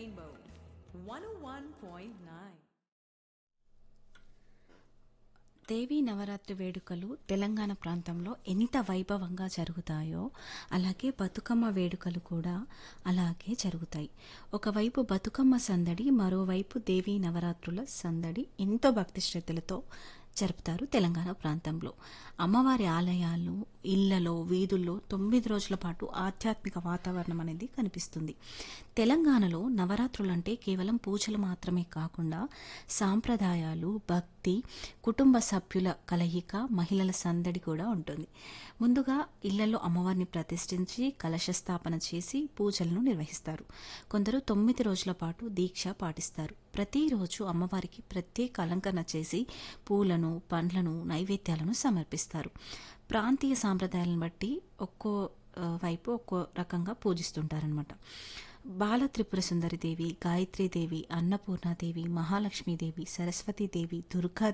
Rainbow 101.9. దేవీ నవరాత్రి వేడుకలు తెలంగాణ ప్రాంతంలో ఎంత వైభవంగా జరుగుతాయో అలాగే బతుకమ్మ వేడుకలు కూడా అలాగే జరుగుతాయి ఒకవైపు బతుకమ్మ సందడి మరోవైపు దేవీ నవరాత్రుల సందడి ఎంతో భక్తి శ్రద్ధలతో జరుపుతారు తెలంగాణ ప్రాంతంలో అమ్మవారి ఆలయాలు ఇళ్లలో వీధుల్లో తొమ్మిది రోజుల పాటు ఆధ్యాత్మిక వాతావరణం అనేది కనిపిస్తుంది తెలంగాణలో నవరాత్రులంటే కేవలం పూజలు మాత్రమే కాకుండా సాంప్రదాయాలు భక్తి కుటుంబ సభ్యుల కలయిక మహిళల సందడి కూడా ఉంటుంది ముందుగా ఇళ్లలో అమ్మవారిని ప్రతిష్ఠించి కలశ స్థాపన చేసి పూజలను నిర్వహిస్తారు కొందరు తొమ్మిది రోజుల పాటు దీక్ష పాటిస్తారు ప్రతిరోజు అమ్మవారికి ప్రత్యేక అలంకరణ చేసి పూలను పండ్లను నైవేద్యాలను సమర్పిస్తారు ప్రాంతీయ సాంప్రదాయాలను బట్టి ఒక్కో ఆ, వైపు ఒక్కో రకంగా పూజిస్తుంటారనమాట బాల త్రిపుర సుందరి దేవి గాయత్రీదేవి అన్నపూర్ణాదేవి మహాలక్ష్మీదేవి సరస్వతీదేవి దుర్గా